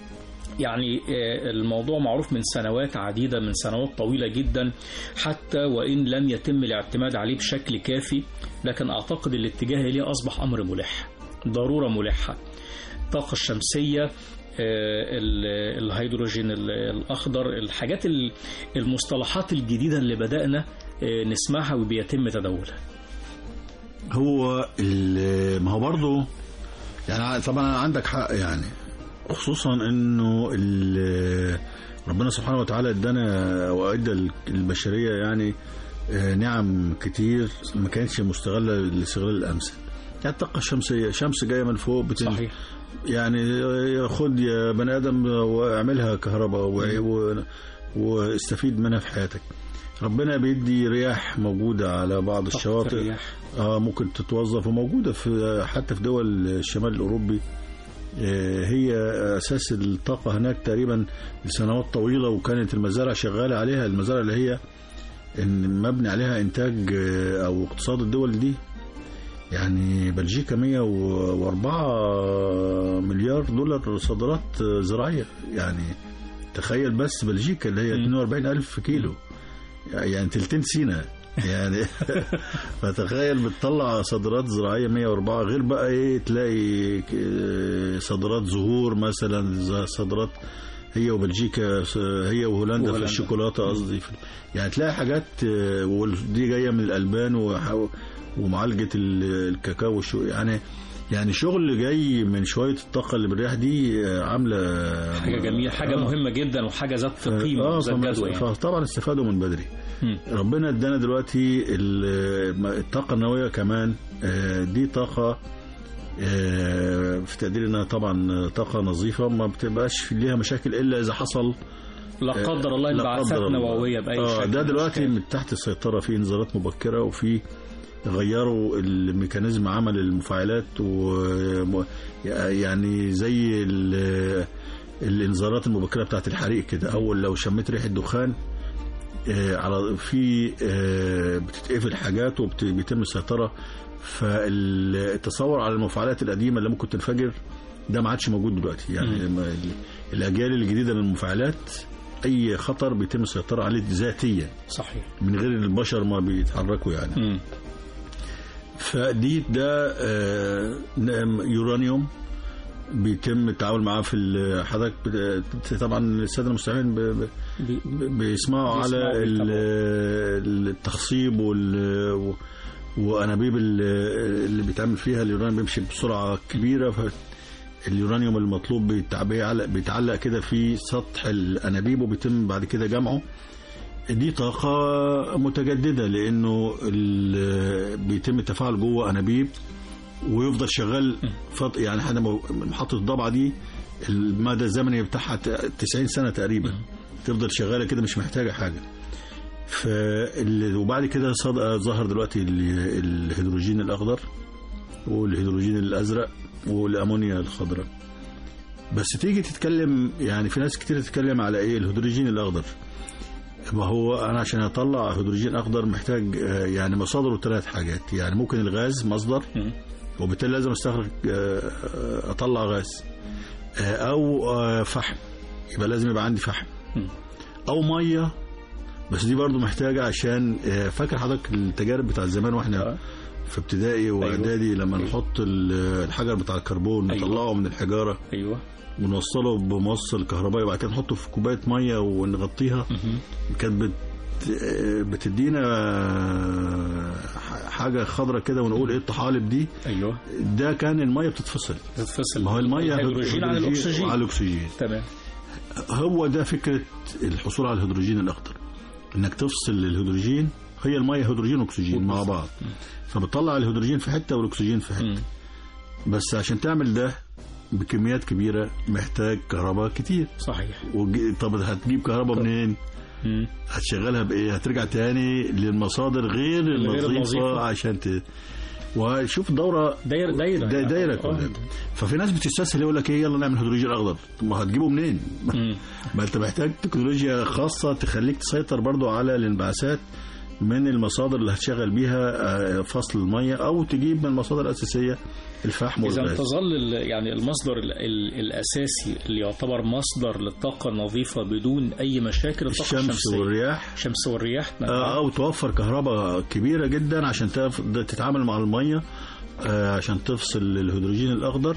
يعني آه، الموضوع معروف من سنوات عديدة من سنوات طويلة جدا حتى وإن لم يتم الاعتماد عليه بشكل كافي لكن أعتقد الاتجاه إليه أصبح أمر ملح ضرورة ملحة الطاقة الشمسية آه، ال- الهيدروجين ال- الأخضر الحاجات ال- المصطلحات الجديدة اللي بدأنا آه، نسمعها وبيتم تداولها هو ال- ما هو برضه يعني طبعا عندك حق يعني خصوصا انه ال- ربنا سبحانه وتعالى ادانا وادى البشريه يعني آه، نعم كتير ما كانتش مستغله للاستغلال الامثل يعني الطاقه الشمسيه شمس جايه من فوق بتنزل صحيح يعني خد يا بني ادم واعملها كهرباء و- و- واستفيد منها في حياتك ربنا بيدي رياح موجودة على بعض الشواطئ الرياح. اه ممكن تتوظف وموجودة في حتى في دول الشمال الأوروبي آه، هي أساس الطاقة هناك تقريبا لسنوات طويلة وكانت المزارع شغالة عليها المزارع اللي هي إن مبني عليها إنتاج آه، أو اقتصاد الدول دي يعني بلجيكا 104 مليار دولار صادرات آه، زراعية يعني تخيل بس بلجيكا اللي هي 42 ألف كيلو يعني تلتين سينا يعني فتخيل بتطلع صادرات زراعية 104 غير بقى ايه تلاقي ك- صادرات زهور مثلا ز- صادرات هي وبلجيكا س- هي وهولندا في وهولندا. الشوكولاتة قصدي في- يعني تلاقي حاجات آه، ودي جاية من الألبان وح- ومعالجة ال- الكاكاو والشو يعني يعني شغل جاي من شوية الطاقة اللي بالرياح دي آه، عاملة حاجة جميلة حاجة آه. مهمة جدا وحاجة ذات قيمة اه ذات فما- جدوى يعني فطبعا استفادوا من بدري مم. ربنا ادانا دلوقتي ال- الطاقة النووية كمان آه، دي طاقة آه، في تقديري انها طبعا طاقة نظيفة ما بتبقاش ليها مشاكل الا اذا حصل لا قدر الله لا انبعاثات قدر الله. نووية بأي آه شكل ده من دلوقتي الأشكال. من تحت السيطرة في انذارات مبكرة وفي غيروا الميكانيزم عمل المفاعلات و يعني زي ال- الانذارات المبكرة بتاعت الحريق كده اول لو شميت ريحة دخان آه، على في آه، بتتقفل حاجات وبيتم السيطرة فالتصور على المفاعلات القديمة اللي ممكن تنفجر ده ما عادش موجود دلوقتي يعني ما- الاجيال الجديدة من المفاعلات اي خطر بيتم السيطرة عليه ذاتيا صحيح من غير البشر ما بيتحركوا يعني مم. فدي ده آه، نعم، يورانيوم بيتم التعامل معاه في ال- حضرتك بت- طبعا الساده المستمعين ب- ب- بي- ب- بيسمعوا على بيسمعوا، ال- بيتابعوا. التخصيب وال و- وانابيب ال- اللي بيتعمل فيها اليورانيوم بيمشي بسرعه كبيره فاليورانيوم المطلوب بيتع- بيعلق بيتعلق كده في سطح الانابيب وبيتم بعد كده جمعه دي طاقة متجددة لأنه ال- بيتم التفاعل جوه أنابيب ويفضل شغال فط... يعني احنا مو- محطة الضبعة دي المدى الزمني بتاعها ت- 90 سنة تقريبا تفضل شغالة كده مش محتاجة حاجة فال... وبعد كده صد... ظهر دلوقتي ال- الهيدروجين الأخضر والهيدروجين الأزرق والأمونيا الخضراء بس تيجي تتكلم يعني في ناس كتير تتكلم على ايه الهيدروجين الأخضر ما هو انا عشان اطلع هيدروجين اخضر محتاج آه، يعني مصادره ثلاث حاجات يعني ممكن الغاز مصدر مم. وبالتالي لازم استخرج آه، آه، اطلع غاز آه، او آه، فحم يبقى لازم يبقى عندي فحم مم. او ميه بس دي برضو محتاجه عشان آه، فاكر حضرتك التجارب بتاع زمان واحنا آه. في ابتدائي واعدادي لما نحط ال- الحجر بتاع الكربون أيوة. نطلعه من الحجاره ايوه ونوصله بموصل كهربائي وبعد كده نحطه في كوبايه ميه ونغطيها مهم. كانت بت بتدينا حاجه خضرة كده ونقول ايه الطحالب دي ايوه ده كان الميه بتتفصل تتفصل ما هو الميه الهيدروجين عن الاكسجين على الاكسجين تمام هو ده فكره الحصول على الهيدروجين الاخضر انك تفصل الهيدروجين هي الميه هيدروجين واكسجين مع بعض فبتطلع الهيدروجين في حته والاكسجين في حته مم. بس عشان تعمل ده بكميات كبيره محتاج كهرباء كتير صحيح وج- طب هتجيب كهرباء منين؟ مم. هتشغلها بايه؟ هترجع تاني للمصادر غير النظيفة. النظيفه عشان ت... وشوف دوره دايره دايره دا- دايره آه. كلها ففي ناس بتستسهل يقول لك ايه يلا نعمل هيدروجين اخضر طب ما هتجيبه منين؟ مم. ما انت محتاج تكنولوجيا خاصه تخليك تسيطر برضو على الانبعاثات من المصادر اللي هتشغل بيها آه، فصل الميه او تجيب من المصادر الاساسيه الفحم إذا والغاز تظل ال- يعني المصدر ال ال الأساسي اللي يعتبر مصدر للطاقة النظيفة بدون أي مشاكل الطاقة الشمس الشمسية والرياح الشمس والرياح نعم. آه، او توفر كهرباء كبيره جدا عشان تف- تتعامل مع الميه آه، عشان تفصل الهيدروجين الاخضر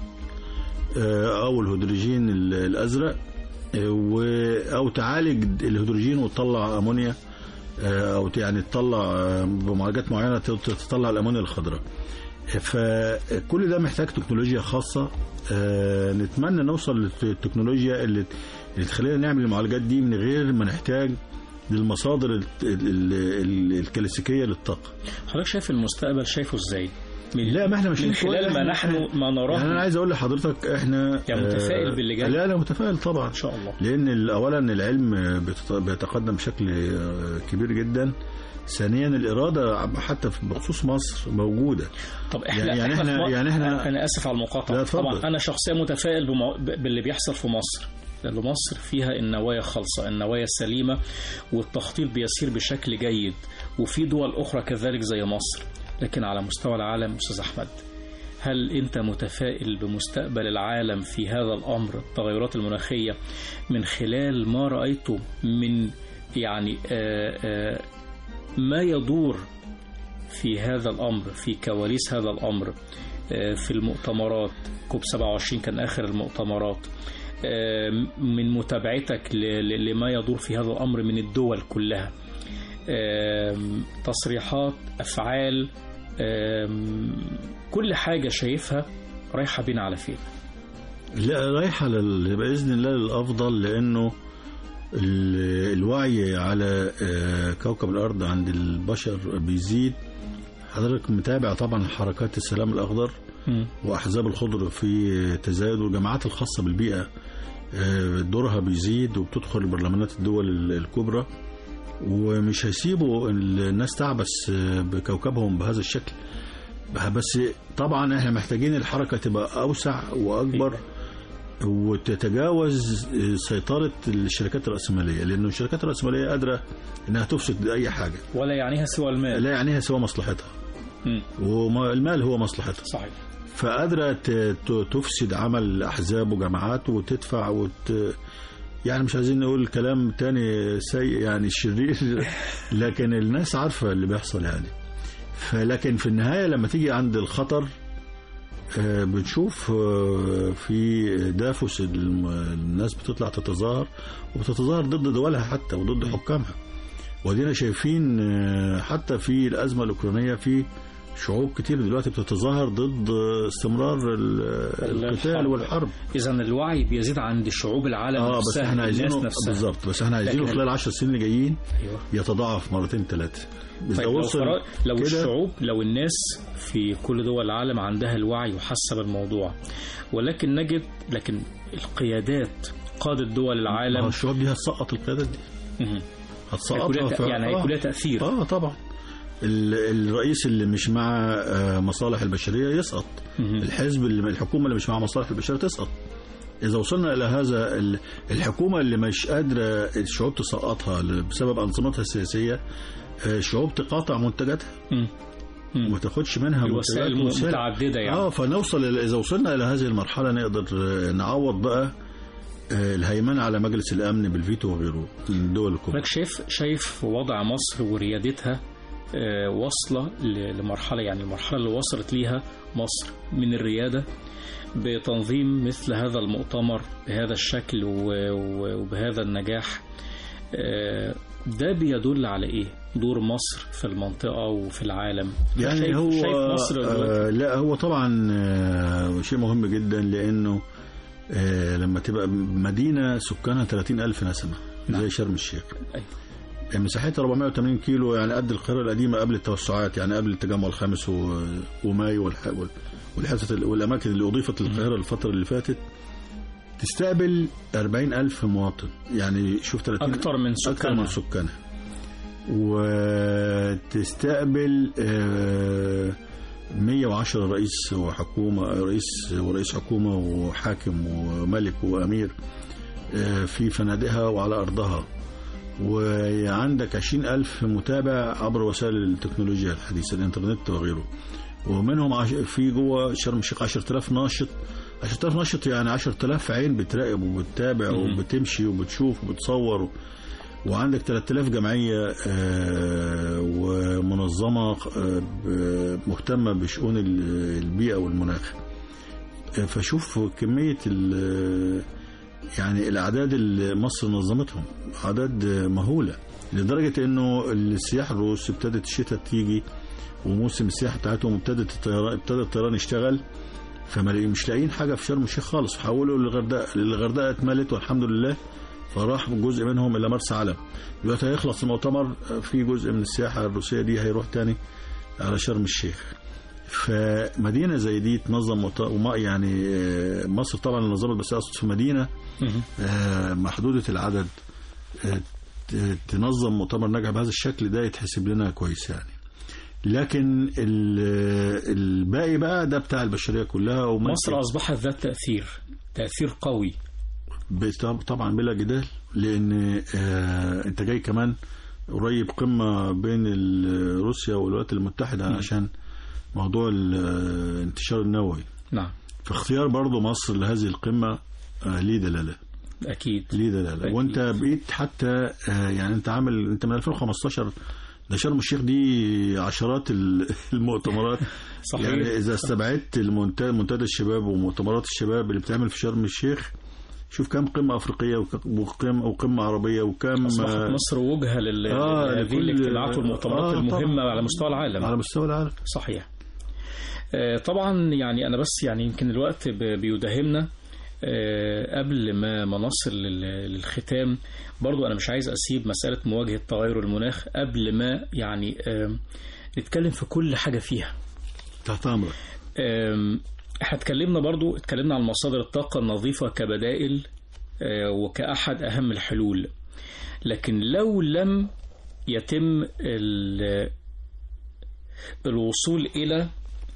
آه، او الهيدروجين ال- الازرق آه، و- او تعالج الهيدروجين وتطلع امونيا آه، او ت- يعني تطلع آه، بمعالجات معينه ت- تطلع الامونيا الخضراء آه، فكل ده محتاج تكنولوجيا خاصه آه، نتمنى نوصل للتكنولوجيا اللي اللي تخلينا نعمل المعالجات دي من غير ما نحتاج للمصادر ال- ال- ال- الكلاسيكيه للطاقه حضرتك شايف المستقبل شايفه إزاي؟ من لا ما احنا ماشيين من خلال ما كويس. نحن ما نراه يعني انا عايز اقول لحضرتك احنا يعني متفائل آه، باللي جاي؟ لا انا متفائل طبعا إن شاء الله لان ال- اولا العلم بيتط- بيتقدم بشكل آه، كبير جدا ثانيا الاراده حتى في- بخصوص مصر موجوده طب احنا يعني- يعني احنا في إحنا- مصر- يعني إحنا- انا اسف على المقاطعه لا، اتفضل. طبعا انا شخصيا متفائل بمو... ب- باللي بيحصل في مصر لأن مصر فيها النوايا خالصة النوايا السليمة والتخطيط بيسير بشكل جيد وفي دول أخرى كذلك زي مصر لكن على مستوى العالم أستاذ أحمد هل أنت متفائل بمستقبل العالم في هذا الأمر التغيرات المناخية من خلال ما رأيته من يعني آآ آآ ما يدور في هذا الأمر في كواليس هذا الأمر آه، في المؤتمرات كوب 27 كان آخر المؤتمرات آه، من متابعتك ل- ل- لما يدور في هذا الأمر من الدول كلها آم، تصريحات أفعال آم، كل حاجة شايفها رايحة بينا على فين لا رايحه لل- باذن الله للافضل لانه ال- الوعي على آه، كوكب الارض عند البشر بيزيد حضرتك متابع طبعا حركات السلام الاخضر واحزاب الخضر في تزايد والجماعات الخاصه بالبيئه آه، دورها بيزيد وبتدخل برلمانات الدول ال- الكبرى ومش هيسيبوا الناس تعبس آه، بكوكبهم بهذا الشكل بس طبعا احنا محتاجين الحركه تبقى اوسع واكبر وتتجاوز آه، سيطره الشركات الراسماليه لانه الشركات الراسماليه قادره انها تفسد اي حاجه ولا يعنيها سوى المال لا يعنيها سوى مصلحتها مم. والمال هو مصلحتها صحيح فقادرة ت- ت- تفسد عمل أحزاب وجماعات وتدفع وت... يعني مش عايزين نقول كلام تاني سيء يعني شرير لكن الناس عارفة اللي بيحصل يعني فلكن في النهاية لما تيجي عند الخطر آه، بنشوف آه، في دافوس الم- الناس بتطلع تتظاهر وبتتظاهر ضد دولها حتى وضد حكامها ودينا شايفين آه، حتى في الأزمة الأوكرانية في شعوب كتير دلوقتي بتتظاهر ضد استمرار ال- القتال الحرب. والحرب اذا الوعي بيزيد عند شعوب العالم اه بس نفسها احنا الناس عايزينه نفسها بالظبط بس احنا عايزينه لكن- خلال العشر سنين اللي جايين ايوه يتضاعف مرتين ثلاثه طيب لو, فرا... لو كده- الشعوب لو الناس في كل دول العالم عندها الوعي وحاسه بالموضوع ولكن نجد لكن القيادات قادة دول ما هو العالم الشعوب دي هتسقط القيادات دي مهم. هيكون هتسقطها لها في- تأ- يعني آه. هيكون لها تأثير اه طبعا ال- الرئيس اللي مش مع آه، مصالح البشريه يسقط مهم. الحزب اللي الحكومه اللي مش مع مصالح البشريه تسقط اذا وصلنا الى هذا ال- الحكومه اللي مش قادره الشعوب تسقطها ل- بسبب انظمتها السياسيه آه، الشعوب تقاطع منتجاتها مم. مم. وما تاخدش منها الوسائل منتجات وسائل. متعددة يعني اه فنوصل إلى- اذا وصلنا الى هذه المرحله نقدر آه، نعوض بقى آه، الهيمنه على مجلس الامن بالفيتو وغيره من الدول الكبرى حضرتك شايف شايف وضع مصر وريادتها آه، واصلة ل- لمرحلة يعني المرحلة اللي وصلت ليها مصر من الريادة بتنظيم مثل هذا المؤتمر بهذا الشكل و- و- وبهذا النجاح آه، ده بيدل على ايه دور مصر في المنطقة وفي العالم يعني شايف هو شايف مصر دلوقتي آه لا هو طبعا آه شيء مهم جدا لانه آه لما تبقى مدينه سكانها 30 الف نسمه نعم. زي شرم الشيخ أيوة. مساحتها 480 كيلو يعني قد القاهره القديمه قبل التوسعات يعني قبل التجمع الخامس و- ومايو والح- وال- والحتت ال- والاماكن اللي اضيفت للقاهره الفتره اللي فاتت تستقبل 40 ألف مواطن يعني شوف 30 أكتر من أكثر من سكانها سكانها وتستقبل آه، 110 رئيس وحكومة رئيس ورئيس حكومة وحاكم وملك وأمير آه، في فنادقها وعلى أرضها وعندك 20 ألف متابع عبر وسائل التكنولوجيا الحديثة الإنترنت وغيره ومنهم عش... في جوه شرم الشيخ 10000 ناشط 10000 ناشط يعني 10000 عين بتراقب وبتتابع مم. وبتمشي وبتشوف وبتصور وعندك 3000 جمعية آه، ومنظمة آه، ب- مهتمة بشؤون ال- البيئة والمناخ آه، فشوف كمية ال- يعني الأعداد اللي مصر نظمتهم أعداد مهولة لدرجة إنه السياح الروس ابتدت الشتاء تيجي وموسم السياحة بتاعتهم ابتدت الطيران ابتدى الطيران يشتغل فما لاقي- مش لاقيين حاجة في شرم الشيخ خالص حولوا للغردقة الغردقة اتملت والحمد لله فراح جزء منهم الى مرسى علم دلوقتي هيخلص المؤتمر في جزء من السياحه الروسيه دي هيروح تاني على شرم الشيخ فمدينه زي دي تنظم مؤت- وما يعني آه، مصر طبعا اللي نظمت بس اقصد في مدينه مهم. آه، محدوده العدد آه، ت- تنظم مؤتمر ناجح بهذا الشكل ده يتحسب لنا كويس يعني لكن ال- الباقي بقى ده بتاع البشريه كلها وممكن- مصر أصبحت ذات تأثير تأثير قوي بط- طبعا بلا جدال لان آه انت جاي كمان قريب قمه بين ال- روسيا والولايات المتحده عشان موضوع الانتشار النووي نعم فاختيار برضو مصر لهذه القمه آه ليه دلاله أكيد ليه دلاله أكيد. وانت بقيت حتى آه يعني انت عامل انت من 2015 ده شرم الشيخ دي عشرات ال- المؤتمرات صحيح يعني اذا استبعدت المنت- منتدى الشباب ومؤتمرات الشباب اللي بتعمل في شرم الشيخ شوف كم قمه افريقيه وك- وقمه وقمه عربيه وكم أصبحت آه، مصر وجهة لل- آه، لهذه لكل- الاجتماعات والمؤتمرات آه، المهمة طبعاً. على مستوى العالم على مستوى العالم صحيح آه، طبعا يعني أنا بس يعني يمكن الوقت ب- بيداهمنا آه، قبل ما ما نصل لل- للختام برضو أنا مش عايز أسيب مسألة مواجهة تغير المناخ قبل ما يعني آم، نتكلم في كل حاجة فيها تحت امرك آم، احنا اتكلمنا برضو اتكلمنا عن مصادر الطاقة النظيفة كبدائل آه، وكأحد أهم الحلول لكن لو لم يتم ال- الوصول إلى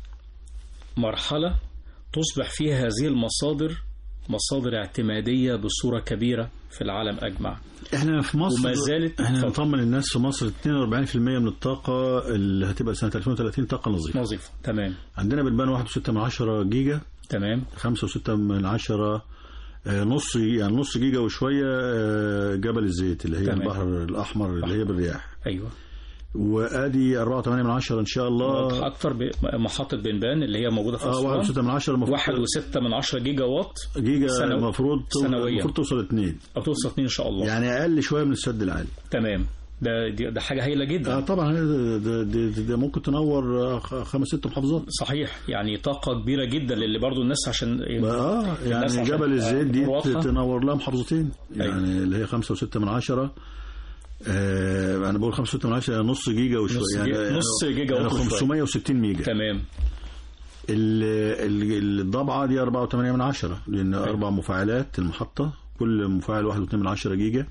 مرحلة تصبح فيها هذه المصادر مصادر اعتمادية بصورة كبيرة في العالم أجمع احنا في مصر وما زالت- احنا اتفضل. نطمن الناس في مصر 42% من الطاقه اللي هتبقى سنه 2030 طاقه نظيفه نظيفة تمام عندنا بنبان 1.6 جيجا تمام 5.6 من عشرة آه، نص يعني نص جيجا وشويه آه، جبل الزيت اللي هي تمام. البحر الاحمر اللي هي بالرياح أيوه وادي 4.8 من عشرة ان شاء الله أكثر محطة بنبان اللي هي موجودة في اه أسوان 1.6 من عشرة المفروض واحد وستة من عشرة جيجا وات جيجا سنو- المفروض تو- سنوياً. المفروض توصل اثنين أو توصل اتنين إن شاء الله يعني اقل شويه من السد العالي تمام ده دي- ده حاجه هايله جدا آه طبعا ده, ده, ده, ده ممكن تنور آه، خ- خمس ست محافظات صحيح يعني طاقه كبيره جدا اللي برضو الناس عشان اه الناس يعني عشان جبل الزيت دي تبقى واضحة. تنور لها محافظتين أيوة. يعني اللي هي خمسة وستة من عشرة آه انا بقول خمسة وستة من عشرة يعني نص جيجا وشوية نص يعني جي- نص جيجا يعني وشوية. 560 ميجا تمام ال- ال- الضبعة دي 4.8 من عشرة لأن أربع مفاعلات المحطة كل مفاعل 1.2 من عشرة جيجا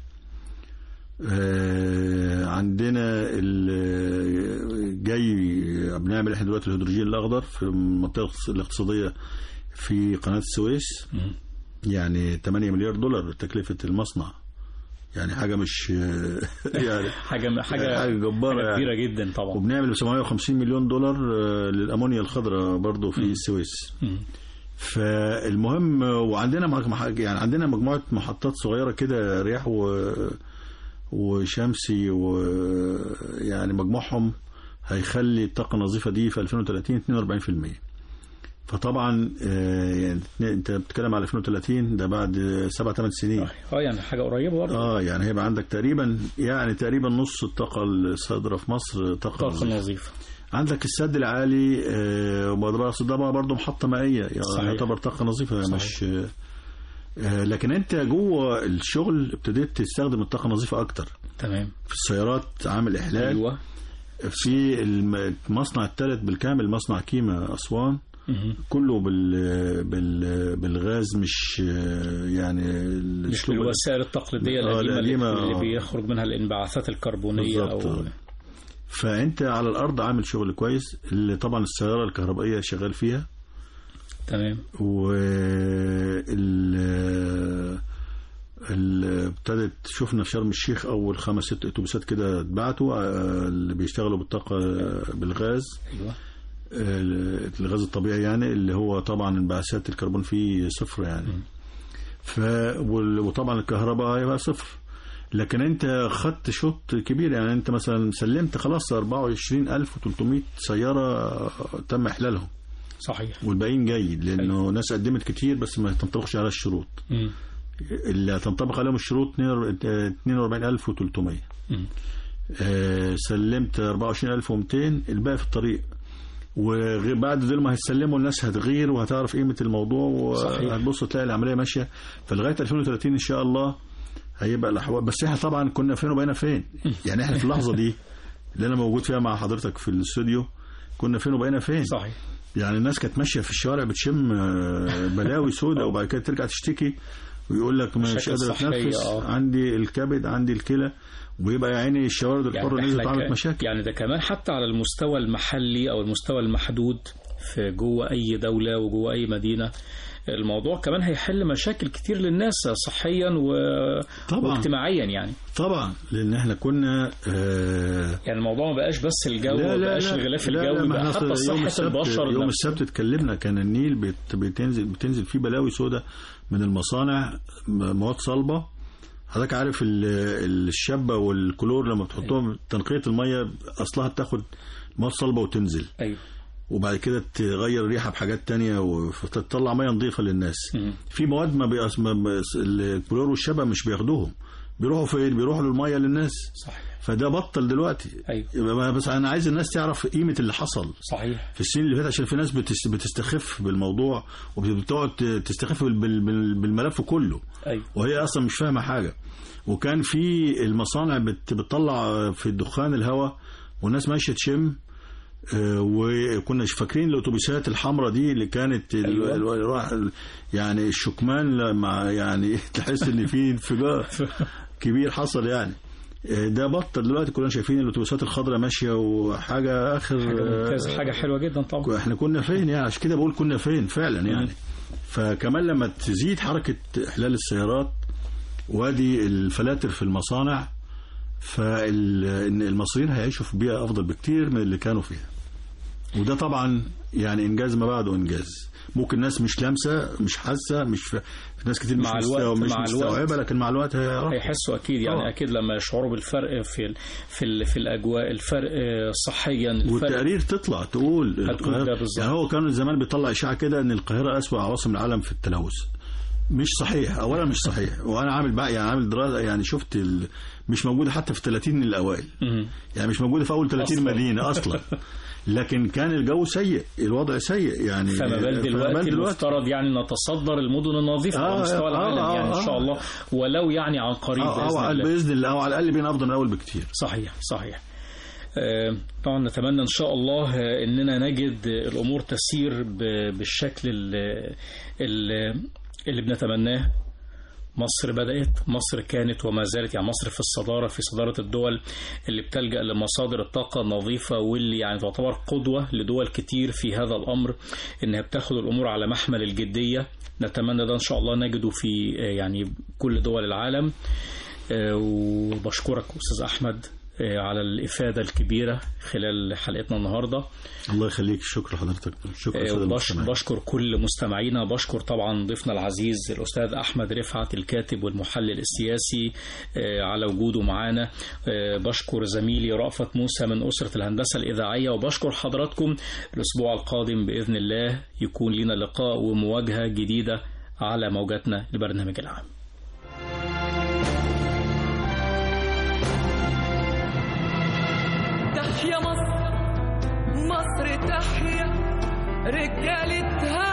آه، عندنا ال- جاي بنعمل احنا دلوقتي الهيدروجين الأخضر في المنطقة الاقتصادية في قناة السويس يعني 8 مليار دولار تكلفة المصنع يعني حاجة مش يعني حاجه حاجه حاجة جبارة يعني. كبيره جدا طبعا وبنعمل 750 مليون دولار آه، للأمونيا الخضراء برضو في السويس مم. فالمهم وعندنا مع- مع- يعني عندنا مجموعة محطات صغيرة كده رياح و وشمسي ويعني مجموعهم هيخلي الطاقة النظيفة دي في 2030 42% فطبعا آه، يعني انت بتتكلم على 2030 ده بعد 7 8 سنين اه يعني حاجه قريبه برضه اه يعني هيبقى عندك تقريبا يعني تقريبا نص الطاقة الصادرة في مصر طاقة طاقه نظيفة نظيفه عندك السد العالي آه، وبدراس ده بقى برضه محطة مائية يعني صحيح. يعتبر طاقة نظيفة صحيح. مش آه، لكن انت جوه الشغل ابتديت تستخدم الطاقة النظيفة اكتر تمام في السيارات عامل احلال ايوه في الم- المصنع الثالث بالكامل مصنع كيما اسوان مهم. كله بال بال بالغاز مش آه، يعني مش الأسلوب- بالوسائل التقليديه آه، القديمه اللي, القديمة، اللي آه. بيخرج منها الانبعاثات الكربونيه بالظبط، او آه. فانت على الارض عامل شغل كويس اللي طبعا السياره الكهربائيه شغال فيها تمام و ال ال- ابتدت شفنا في شرم الشيخ اول خمس ست اتوبيسات كده اتبعتوا آه، اللي بيشتغلوا بالطاقه بالغاز ايوه آه، الغاز الطبيعي يعني اللي هو طبعا انبعاثات الكربون فيه صفر يعني ف وال- وطبعا الكهرباء هيبقى صفر لكن انت خدت شوط كبير يعني انت مثلا سلمت خلاص 24300 سياره تم احلالهم صحيح والباقيين جاي لانه ناس قدمت كتير بس ما تنطبقش على الشروط مم. اللي هتنطبق عليهم الشروط 42300 مم. آه، سلمت 24200 الباقي في الطريق وبعد دول ما هتسلموا الناس هتغير وهتعرف قيمة الموضوع صحيح. وهتبص تلاقي العملية ماشية فلغاية 2030 إن شاء الله هيبقى الأحوال بس احنا طبعا كنا فين وبقينا فين يعني احنا في اللحظة دي اللي أنا موجود فيها مع حضرتك في الاستوديو كنا فين وبقينا فين صحيح يعني الناس كانت ماشيه في الشوارع بتشم آه، بلاوي سوداء وبعد كده ترجع تشتكي ويقول لك مش مشاكل قادر صحية، اتنفس آه. عندي الكبد عندي الكلى ويبقى يا عيني الشوارد الحره ده نزلت إحنا عملت ك- مشاكل يعني ده كمان حتى على المستوى المحلي او المستوى المحدود في جوه اي دوله وجوه اي مدينه الموضوع كمان هيحل مشاكل كتير للناس صحيا و... طبعا. واجتماعيا يعني طبعا لان احنا كنا آه يعني الموضوع ما بقاش بس الجو ما بقاش الغلاف لا، لا، الجوي ما بقى احنا حتى أصل يوم صحه السبت البشر يوم نفسه. السبت اتكلمنا كان النيل بت بتنزل بتنزل فيه بلاوي سوداء من المصانع م- مواد صلبه حضرتك عارف ال- الشابه والكلور لما بتحطهم تنقيه الميه اصلها بتاخد مواد صلبه وتنزل ايوه وبعد كده تغير ريحه بحاجات تانية وتطلع ميه نظيفه للناس مم. في مواد ما بيأس... ما ما- الكلور والشبه مش بياخدوهم بيروحوا فين بيروحوا للميه للناس صحيح فده بطل دلوقتي ايوه يبقى ما- بس انا عايز الناس تعرف قيمه اللي حصل صحيح في السنين اللي فاتت عشان في ناس بتس... بتستخف بالموضوع وبتقعد ت- تستخف بال... بال... بالملف كله ايوه وهي اصلا مش فاهمه حاجه وكان في المصانع بت... بتطلع في الدخان الهواء والناس ماشيه تشم آه، وكنا فاكرين الاتوبيسات الحمراء دي اللي كانت ال- أيوة. ال- الواحد- يعني الشكمان لما يعني تحس ان في انفجار كبير حصل يعني آه، ده بطل دلوقتي كلنا شايفين الاتوبيسات الخضراء ماشيه وحاجه اخر حاجه ممتازه آه، حاجه حلوه جدا طبعا احنا كنا فين يعني عشان كده بقول كنا فين فعلا يعني فكمان لما تزيد حركة إحلال السيارات وادي الفلاتر في المصانع فالمصريين هيعيشوا في بيئة أفضل بكتير من اللي كانوا فيها وده طبعا يعني إنجاز ما بعده إنجاز ممكن ناس مش لامسة مش حاسة مش ف... في ناس كتير مش مع الوقت- مستوى مش مع الوقت. مستوعبة لكن مع الوقت هيعرفوا هيحسوا اكيد يعني طبعا. اكيد لما يشعروا بالفرق في ال في ال في الاجواء الفرق صحيا الفرق والتقارير تطلع تقول هتقول القاهرة- ده بالظبط. يعني هو كان زمان بيطلع اشاعه كده ان القاهره اسوأ عواصم العالم في التلوث مش صحيح اولا مش صحيح وانا عامل بقى يعني عامل دراسه يعني شفت ال- مش موجوده حتى في 30 الاوائل مم. يعني مش موجوده في اول 30 أصلاً. مدينه اصلا لكن كان الجو سيء الوضع سيء يعني فما بال دلوقتي المفترض يعني نتصدر المدن النظيفة آه، على مستوى آه، العالم آه، يعني إن آه. شاء الله ولو يعني عن قريب آه، بإذن أو الله باذن الله او على الاقل بين افضل من الاول بكتير صحيح صحيح آه، طبعا نتمنى ان شاء الله آه، اننا نجد الامور تسير ب- بالشكل ال- ال- اللي بنتمناه مصر بدأت مصر كانت وما زالت يعني مصر في الصدارة في صدارة الدول اللي بتلجأ لمصادر الطاقة النظيفة واللي يعني تعتبر قدوة لدول كتير في هذا الأمر إنها بتاخد الأمور على محمل الجدية نتمنى ده إن شاء الله نجده في آه، يعني كل دول العالم آه، وبشكرك أستاذ أحمد آه، على الإفادة الكبيرة خلال حلقتنا النهاردة الله يخليك شكرا لحضرتك شكرا آه، سيد وبش- المستمعين بشكر كل مستمعينا بشكر طبعا ضيفنا العزيز الأستاذ أحمد رفعت الكاتب والمحلل السياسي آه، على وجوده معانا آه، بشكر زميلي رأفت موسى من أسرة الهندسة الإذاعية وبشكر حضراتكم الأسبوع القادم بإذن الله يكون لنا لقاء ومواجهة جديدة على موجاتنا لبرنامج العام تحيا مصر مصر تحيا رجالتها